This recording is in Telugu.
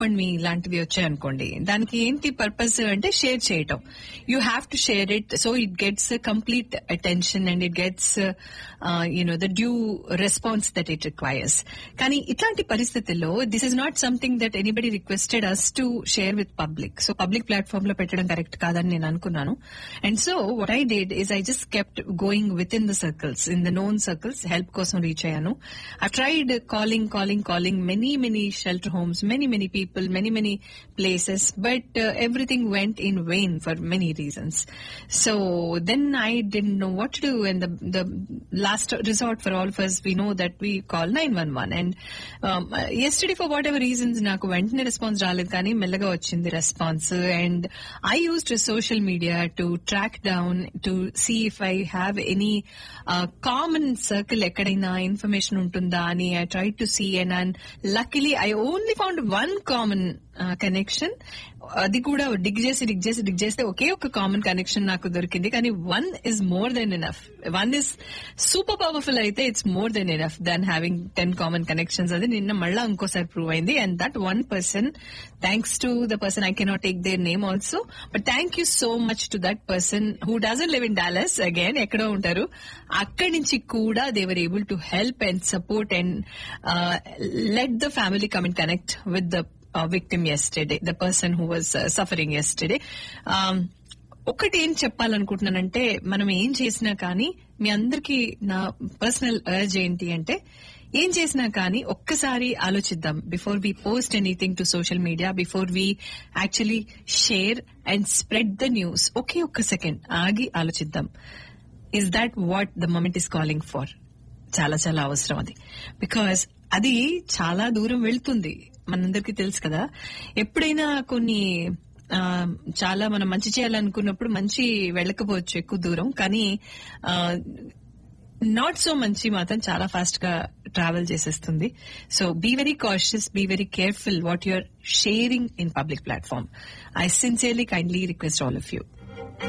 మీ ఇలాంటివి వచ్చాయనుకోండి దానికి ఏంటి పర్పస్ అంటే షేర్ చేయటం you have to share it so it gets complete attention and it gets you know the due response that it requires కానీ ఇట్లాంటి పరిస్థితుల్లో this is not something that anybody requested us to share with public so public platform లో పెట్టడం కరెక్ట్ కాదని నేను అనుకున్నాను and so what I did is I just kept going with in the circles in the known circles help కోసం రీచ్ అయ్యాను I tried calling calling calling many many shelter homes many many people many many places but everything went in vain for many reasons so then I didn't know what to do and the last resort for all first we know that we call nine one one and ఎస్టడీ ఫర్ వాట్ ఎవర్ రీజన్స్ నాకు వెంటనే రెస్పాన్స్ రాలేదు కానీ మెల్లగా వచ్చింది response and I use to social media to track down to see if I have any common circle ఎక్కడైనా ఇన్ఫర్మేషన్ ఉంటుందా అని I try to see and and luckily I only found one common connection అది కూడా డిగ్ చేసి డిగ్ చేసి డిగ్ చేస్తే ఒకే ఒక కామన్ కనెక్షన్ నాకు దొరికింది కానీ one is more than enough one is super powerful అయితే it's more than enough than having ten common connections అది నిన్న మళ్ళా ఇంకోసారి ప్రూవ్ అయింది and that one person thanks to the person I cannot take their name also but thank you so much to that person who doesn't live in Dallas again ఎక్కడో ఉంటారు అక్కడి నుంచి కూడా they were able to help and support and let the family come and connect with the victim yesterday the person who was suffering yesterday ఒకటి ఏం చెప్పాలనుకుంటున్నానంటే మనం ఏం చేసినా కానీ మీ అందరికీ నా పర్సనల్ అర్జ్ ఏంటి అంటే ఏం చేసినా కానీ ఒక్కసారి ఆలోచిద్దాం before we post anything to social media before we actually share and spread the news ఒకే ఒక్క సెకండ్ ఆగి ఆలోచిద్దాం is that what the moment is calling for చాలా చాలా అవసరం అది బికాస్ అది చాలా దూరం వెళ్తుంది మనందరికీ తెలుసు కదా ఎప్పుడైనా కొన్ని చాలా మనం మంచి చేయాలనుకున్నప్పుడు మంచి వెళ్ళకపోవచ్చు ఎక్కువ దూరం కానీ నాట్ సో మంచి మాత్రం చాలా ఫాస్ట్ గా ట్రావెల్ చేసేస్తుంది so be very cautious be very careful what you're sharing in public platform I sincerely kindly request all of you